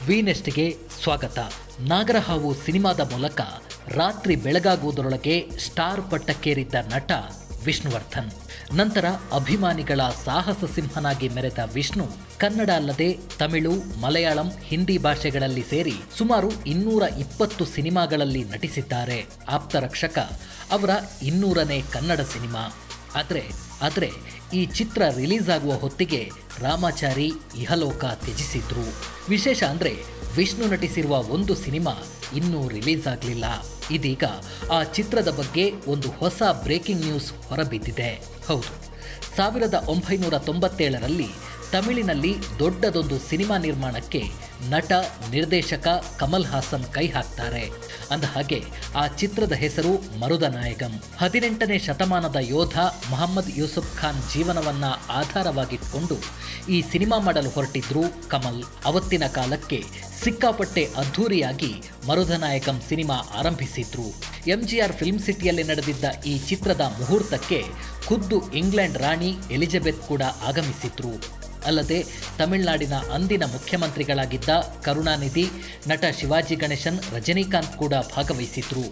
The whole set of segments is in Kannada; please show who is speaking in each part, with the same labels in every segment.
Speaker 1: ವಿನೆಸ್ಟ್ಗೆ ಸ್ವಾಗತ ನಾಗರಹಾವು ಸಿನಿಮಾದ ಮೂಲಕ ರಾತ್ರಿ ಬೆಳಗಾಗುವುದರೊಳಗೆ ಸ್ಟಾರ್ ಪಟ್ಟಕ್ಕೇರಿದ್ದ ನಟ ವಿಷ್ಣುವರ್ಧನ್ ನಂತರ ಅಭಿಮಾನಿಗಳ ಸಾಹಸ ಸಿಂಹನಾಗಿ ಮೆರೆದ ವಿಷ್ಣು ಕನ್ನಡ ಅಲ್ಲದೆ ತಮಿಳು ಮಲಯಾಳಂ ಹಿಂದಿ ಭಾಷೆಗಳಲ್ಲಿ ಸೇರಿ ಸುಮಾರು ಇನ್ನೂರ ಇಪ್ಪತ್ತು ಸಿನಿಮಾಗಳಲ್ಲಿ ನಟಿಸಿದ್ದಾರೆ ಆಪ್ತರಕ್ಷಕ ಅವರ ಇನ್ನೂರನೇ ಕನ್ನಡ ಸಿನಿಮಾ ಆದರೆ ಆದರೆ ಈ ಚಿತ್ರ ರಿಲೀಸ್ ಆಗುವ ಹೊತ್ತಿಗೆ ರಾಮಾಚಾರಿ ಇಹಲೋಕ ತ್ಯಜಿಸಿದ್ರು ವಿಶೇಷ ಅಂದರೆ ವಿಷ್ಣು ನಟಿಸಿರುವ ಒಂದು ಸಿನಿಮಾ ಇನ್ನೂ ರಿಲೀಸ್ ಆಗಲಿಲ್ಲ ಇದೀಗ ಆ ಚಿತ್ರದ ಬಗ್ಗೆ ಒಂದು ಹೊಸ ಬ್ರೇಕಿಂಗ್ ನ್ಯೂಸ್ ಹೊರಬಿದ್ದಿದೆ ಹೌದು ಸಾವಿರದ ಒಂಬೈನೂರ ತೊಂಬತ್ತೇಳರಲ್ಲಿ ತಮಿಳಿನಲ್ಲಿ ದೊಡ್ಡದೊಂದು ಸಿನಿಮಾ ನಿರ್ಮಾಣಕ್ಕೆ ನಟ ನಿರ್ದೇಶಕ ಕಮಲ್ ಹಾಸನ್ ಕೈ ಹಾಕ್ತಾರೆ ಅಂದಹಾಗೆ ಆ ಚಿತ್ರದ ಹೆಸರು ಮರುದನಾಯಕಂ ಹದಿನೆಂಟನೇ ಶತಮಾನದ ಯೋಧ ಮೊಹಮ್ಮದ್ ಯೂಸುಫ್ ಖಾನ್ ಜೀವನವನ್ನ ಆಧಾರವಾಗಿಟ್ಕೊಂಡು ಈ ಸಿನಿಮಾ ಮಾಡಲು ಹೊರಟಿದ್ರು ಕಮಲ್ ಅವತ್ತಿನ ಕಾಲಕ್ಕೆ ಸಿಕ್ಕಾಪಟ್ಟೆ ಅದ್ಧೂರಿಯಾಗಿ ಮರುಧನಾಯಕಂ ಸಿನಿಮಾ ಆರಂಭಿಸಿದ್ರು ಎಂಜಿಆರ್ ಫಿಲ್ಮ್ ಸಿಟಿಯಲ್ಲಿ ನಡೆದಿದ್ದ ಈ ಚಿತ್ರದ ಮುಹೂರ್ತಕ್ಕೆ ಖುದ್ದು ಇಂಗ್ಲೆಂಡ್ ರಾಣಿ ಎಲಿಜಬೆತ್ ಕೂಡ ಆಗಮಿಸಿದ್ರು ಅಲ್ಲದೆ ತಮಿಳುನಾಡಿನ ಅಂದಿನ ಮುಖ್ಯಮಂತ್ರಿಗಳಾಗಿದ್ದ ಕರುಣಾನಿಧಿ ನಟ ಶಿವಾಜಿ ಗಣೇಶನ್ ರಜನಿಕಾಂತ್ ಕೂಡ ಭಾಗವಹಿಸಿದ್ರು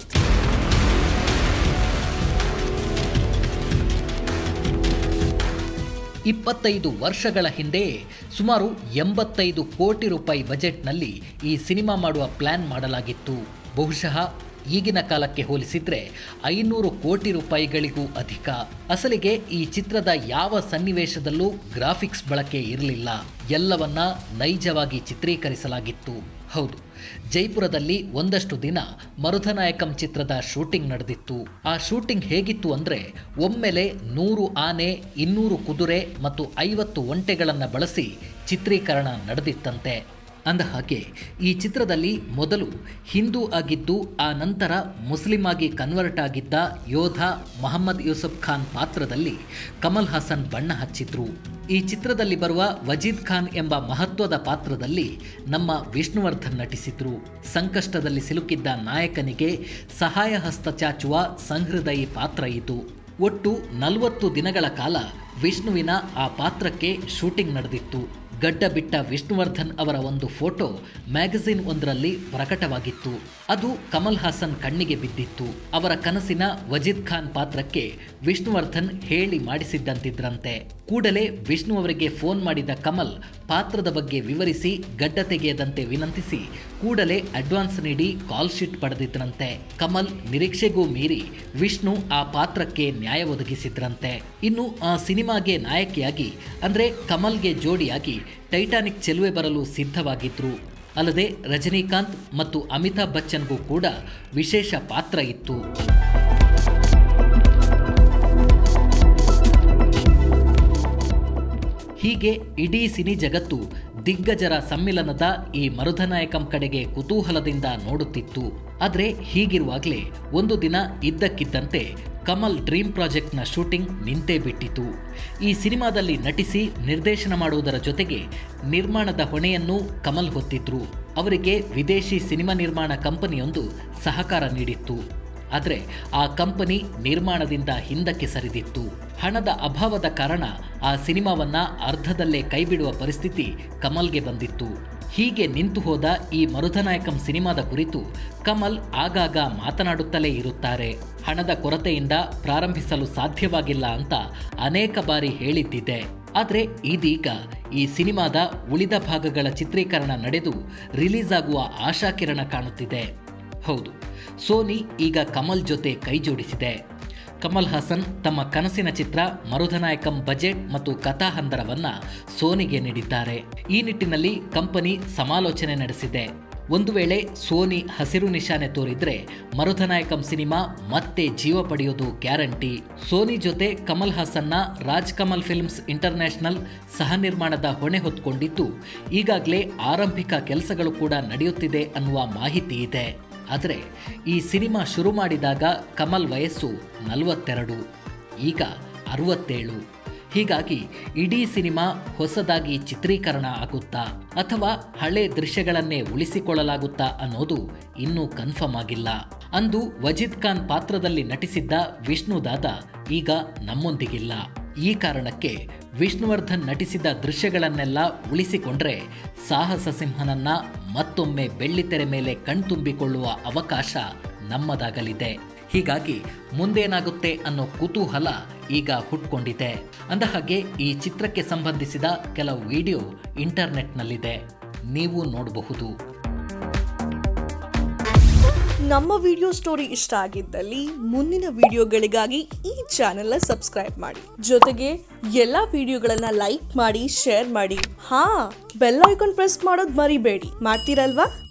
Speaker 1: ಇಪ್ಪತ್ತೈದು ವರ್ಷಗಳ ಹಿಂದೆ ಸುಮಾರು ಎಂಬತ್ತೈದು ಕೋಟಿ ರೂಪಾಯಿ ಬಜೆಟ್ನಲ್ಲಿ ಈ ಸಿನಿಮಾ ಮಾಡುವ ಪ್ಲಾನ್ ಮಾಡಲಾಗಿತ್ತು ಬಹುಶಃ ಈಗಿನ ಕಾಲಕ್ಕೆ ಹೋಲಿಸಿದ್ರೆ ಐನೂರು ಕೋಟಿ ರೂಪಾಯಿಗಳಿಗೂ ಅಧಿಕ ಅಸಲಿಗೆ ಈ ಚಿತ್ರದ ಯಾವ ಸನ್ನಿವೇಶದಲ್ಲೂ ಗ್ರಾಫಿಕ್ಸ್ ಬಳಕೆ ಇರಲಿಲ್ಲ ಎಲ್ಲವನ್ನ ನೈಜವಾಗಿ ಚಿತ್ರೀಕರಿಸಲಾಗಿತ್ತು ಹೌದು ಜೈಪುರದಲ್ಲಿ ಒಂದಷ್ಟು ದಿನ ಮರುಧನಾಯಕಂ ಚಿತ್ರದ ಶೂಟಿಂಗ್ ನಡೆದಿತ್ತು ಆ ಶೂಟಿಂಗ್ ಹೇಗಿತ್ತು ಅಂದರೆ ಒಮ್ಮೆಲೆ ನೂರು ಆನೆ ಇನ್ನೂರು ಕುದುರೆ ಮತ್ತು ಐವತ್ತು ಒಂಟೆಗಳನ್ನು ಬಳಸಿ ಚಿತ್ರೀಕರಣ ನಡೆದಿತ್ತಂತೆ ಅಂದಹಾಗೆ ಈ ಚಿತ್ರದಲ್ಲಿ ಮೊದಲು ಹಿಂದೂ ಆಗಿದ್ದು ಆ ನಂತರ ಮುಸ್ಲಿಂ ಆಗಿ ಕನ್ವರ್ಟ್ ಆಗಿದ್ದ ಯೋಧ ಮೊಹಮ್ಮದ್ ಯೂಸುಫ್ ಖಾನ್ ಪಾತ್ರದಲ್ಲಿ ಕಮಲ್ ಹಾಸನ್ ಬಣ್ಣ ಹಚ್ಚಿದ್ರು ಈ ಚಿತ್ರದಲ್ಲಿ ಬರುವ ವಜೀದ್ ಖಾನ್ ಎಂಬ ಮಹತ್ವದ ಪಾತ್ರದಲ್ಲಿ ನಮ್ಮ ವಿಷ್ಣುವರ್ಧನ್ ನಟಿಸಿದ್ರು ಸಂಕಷ್ಟದಲ್ಲಿ ಸಿಲುಕಿದ್ದ ನಾಯಕನಿಗೆ ಸಹಾಯ ಹಸ್ತ ಚಾಚುವ ಸಂಹೃದಯಿ ಪಾತ್ರ ಇದು ಒಟ್ಟು ನಲವತ್ತು ದಿನಗಳ ಕಾಲ ವಿಷ್ಣುವಿನ ಆ ಪಾತ್ರಕ್ಕೆ ಶೂಟಿಂಗ್ ನಡೆದಿತ್ತು ಗಡ್ಡ ಬಿಟ್ಟ ವಿಷ್ಣುವರ್ಧನ್ ಅವರ ಒಂದು ಫೋಟೋ ಮ್ಯಾಗಝಿನ್ ಒಂದರಲ್ಲಿ ಪ್ರಕಟವಾಗಿತ್ತು ಅದು ಕಮಲ್ ಹಾಸನ್ ಕಣ್ಣಿಗೆ ಬಿದ್ದಿತ್ತು ಅವರ ಕನಸಿನ ವಜೀದ್ ಖಾನ್ ಪಾತ್ರಕ್ಕೆ ವಿಷ್ಣುವರ್ಧನ್ ಹೇಳಿ ಮಾಡಿಸಿದ್ದಂತಿದ್ರಂತೆ ಕೂಡಲೇ ವಿಷ್ಣು ಅವರಿಗೆ ಫೋನ್ ಮಾಡಿದ ಕಮಲ್ ಪಾತ್ರದ ಬಗ್ಗೆ ವಿವರಿಸಿ ಗಡ್ಡ ತೆಗೆಯದಂತೆ ವಿನಂತಿಸಿ ಕೂಡಲೇ ಅಡ್ವಾನ್ಸ್ ನೀಡಿ ಕಾಲ್ ಶೀಟ್ ಪಡೆದಿದ್ರಂತೆ ಕಮಲ್ ನಿರೀಕ್ಷೆಗೂ ಮೀರಿ ವಿಷ್ಣು ಆ ಪಾತ್ರಕ್ಕೆ ನ್ಯಾಯ ಒದಗಿಸಿದ್ರಂತೆ ಇನ್ನು ಆ ಸಿನಿಮಾಗೆ ನಾಯಕಿಯಾಗಿ ಅಂದ್ರೆ ಕಮಲ್ಗೆ ಜೋಡಿಯಾಗಿ ಟೈಟಾನಿಕ್ ಚೆಲುವೆ ಬರಲು ಸಿದ್ಧವಾಗಿದ್ರು ಅಲ್ಲದೆ ರಜನಿಕಾಂತ್ ಮತ್ತು ಅಮಿತಾಬ್ ಬಚ್ಚನ್ಗೂ ಕೂಡ ವಿಶೇಷ ಪಾತ್ರ ಇತ್ತು ಹೀಗೆ ಇಡೀ ಸಿನಿ ಜಗತ್ತು ದಿಗ್ಗಜರ ಸಮ್ಮಿಲನದ ಈ ಮರುಧನಾಯಕಂ ಕಡೆಗೆ ಕುತೂಹಲದಿಂದ ನೋಡುತ್ತಿತ್ತು ಆದರೆ ಹೀಗಿರುವಾಗಲೇ ಒಂದು ದಿನ ಇದ್ದಕ್ಕಿದ್ದಂತೆ ಕಮಲ್ ಡ್ರೀಮ್ ಪ್ರಾಜೆಕ್ಟ್ನ ಶೂಟಿಂಗ್ ನಿಂತೇ ಬಿಟ್ಟಿತು ಈ ಸಿನಿಮಾದಲ್ಲಿ ನಟಿಸಿ ನಿರ್ದೇಶನ ಮಾಡುವುದರ ಜೊತೆಗೆ ನಿರ್ಮಾಣದ ಹೊಣೆಯನ್ನು ಕಮಲ್ ಹೊತ್ತಿದ್ರು ಅವರಿಗೆ ವಿದೇಶಿ ಸಿನಿಮಾ ನಿರ್ಮಾಣ ಕಂಪನಿಯೊಂದು ಸಹಕಾರ ನೀಡಿತ್ತು ಆದರೆ ಆ ಕಂಪನಿ ನಿರ್ಮಾಣದಿಂದ ಹಿಂದಕ್ಕೆ ಸರಿದಿತ್ತು ಹಣದ ಅಭಾವದ ಕಾರಣ ಆ ಸಿನಿಮಾವನ್ನ ಅರ್ಧದಲ್ಲೇ ಕೈಬಿಡುವ ಪರಿಸ್ಥಿತಿ ಕಮಲ್ಗೆ ಬಂದಿತ್ತು ಹೀಗೆ ನಿಂತು ಹೋದ ಈ ಮರುಧನಾಯಕಂ ಸಿನಿಮಾದ ಕುರಿತು ಕಮಲ್ ಆಗಾಗ ಮಾತನಾಡುತ್ತಲೇ ಇರುತ್ತಾರೆ ಹಣದ ಕೊರತೆಯಿಂದ ಪ್ರಾರಂಭಿಸಲು ಸಾಧ್ಯವಾಗಿಲ್ಲ ಅಂತ ಅನೇಕ ಬಾರಿ ಹೇಳಿದ್ದಿದೆ ಆದರೆ ಇದೀಗ ಈ ಸಿನಿಮಾದ ಉಳಿದ ಭಾಗಗಳ ಚಿತ್ರೀಕರಣ ನಡೆದು ರಿಲೀಸ್ ಆಗುವ ಆಶಾಕಿರಣ ಕಾಣುತ್ತಿದೆ ಹೌದು ಸೋನಿ ಈಗ ಕಮಲ್ ಜೊತೆ ಕೈ ಜೋಡಿಸಿದೆ ಕಮಲ್ ಹಾಸನ್ ತಮ್ಮ ಕನಸಿನ ಚಿತ್ರ ಮರುಧನಾಯಕಂ ಬಜೆಟ್ ಮತ್ತು ಕಥಾಹಂದರವನ್ನ ಸೋನಿಗೆ ನೀಡಿದ್ದಾರೆ ಈ ನಿಟ್ಟಿನಲ್ಲಿ ಕಂಪನಿ ಸಮಾಲೋಚನೆ ನಡೆಸಿದೆ ಒಂದು ವೇಳೆ ಸೋನಿ ಹಸಿರು ನಿಶಾನೆ ತೋರಿದ್ರೆ ಮರುಧನಾಯಕಂ ಸಿನಿಮಾ ಮತ್ತೆ ಜೀವ ಪಡೆಯೋದು ಗ್ಯಾರಂಟಿ ಸೋನಿ ಜೊತೆ ಕಮಲ್ ಹಾಸನ್ನ ರಾಜ್ ಕಮಲ್ ಫಿಲ್ಮ್ಸ್ ಇಂಟರ್ನ್ಯಾಷನಲ್ ಸಹ ನಿರ್ಮಾಣದ ಹೊಣೆ ಹೊತ್ಕೊಂಡಿದ್ದು ಈಗಾಗಲೇ ಆರಂಭಿಕ ಕೆಲಸಗಳು ಕೂಡ ನಡೆಯುತ್ತಿದೆ ಅನ್ನುವ ಮಾಹಿತಿ ಇದೆ ಆದರೆ ಈ ಸಿನಿಮಾ ಶುರು ಮಾಡಿದಾಗ ಕಮಲ್ ವಯಸ್ಸು ನಲವತ್ತೆರಡು ಈಗ ಅರವತ್ತೇಳು ಹೀಗಾಗಿ ಇಡೀ ಸಿನಿಮಾ ಹೊಸದಾಗಿ ಚಿತ್ರೀಕರಣ ಆಗುತ್ತಾ ಅಥವಾ ಹಳೆ ದೃಶ್ಯಗಳನ್ನೇ ಉಳಿಸಿಕೊಳ್ಳಲಾಗುತ್ತಾ ಅನ್ನೋದು ಇನ್ನೂ ಕನ್ಫರ್ಮ್ ಆಗಿಲ್ಲ ಅಂದು ವಜೀದ್ ಖಾನ್ ಪಾತ್ರದಲ್ಲಿ ನಟಿಸಿದ್ದ ವಿಷ್ಣು ದಾದ ಈಗ ನಮ್ಮೊಂದಿಗಿಲ್ಲ ಈ ಕಾರಣಕ್ಕೆ ವಿಷ್ಣುವರ್ಧನ್ ನಟಿಸಿದ ದೃಶ್ಯಗಳನ್ನೆಲ್ಲ ಉಳಿಸಿಕೊಂಡ್ರೆ ಸಾಹಸ ಸಿಂಹನನ್ನ ಮತ್ತೊಮ್ಮೆ ಬೆಳ್ಳಿತೆರೆ ಮೇಲೆ ಕಣ್ತುಂಬಿಕೊಳ್ಳುವ ಅವಕಾಶ ನಮ್ಮದಾಗಲಿದೆ ಹೀಗಾಗಿ ಮುಂದೇನಾಗುತ್ತೆ ಅನ್ನೋ ಕುತೂಹಲ ಈಗ ಹುಟ್ಕೊಂಡಿದೆ ಅಂದಹಾಗೆ ಈ ಚಿತ್ರಕ್ಕೆ ಸಂಬಂಧಿಸಿದ ಕೆಲವು ವಿಡಿಯೋ ಇಂಟರ್ನೆಟ್ನಲ್ಲಿದೆ ನೀವು ನೋಡಬಹುದು
Speaker 2: ನಮ್ಮ ವಿಡಿಯೋ ಸ್ಟೋರಿ ಇಷ್ಟ ಆಗಿದ್ದಲ್ಲಿ ಮುಂದಿನ ವಿಡಿಯೋಗಳಿಗಾಗಿ ಈ ಚಾನೆಲ್ನ ಸಬ್ಸ್ಕ್ರೈಬ್ ಮಾಡಿ ಜೊತೆಗೆ ಎಲ್ಲ ವಿಡಿಯೋಗಳನ್ನ ಲೈಕ್ ಮಾಡಿ ಶೇರ್ ಮಾಡಿ ಹಾ ಬೆಲ್ ಐಕಾನ್ ಪ್ರೆಸ್ ಮಾಡೋದು ಮರಿಬೇಡಿ ಮಾಡ್ತೀರಲ್ವಾ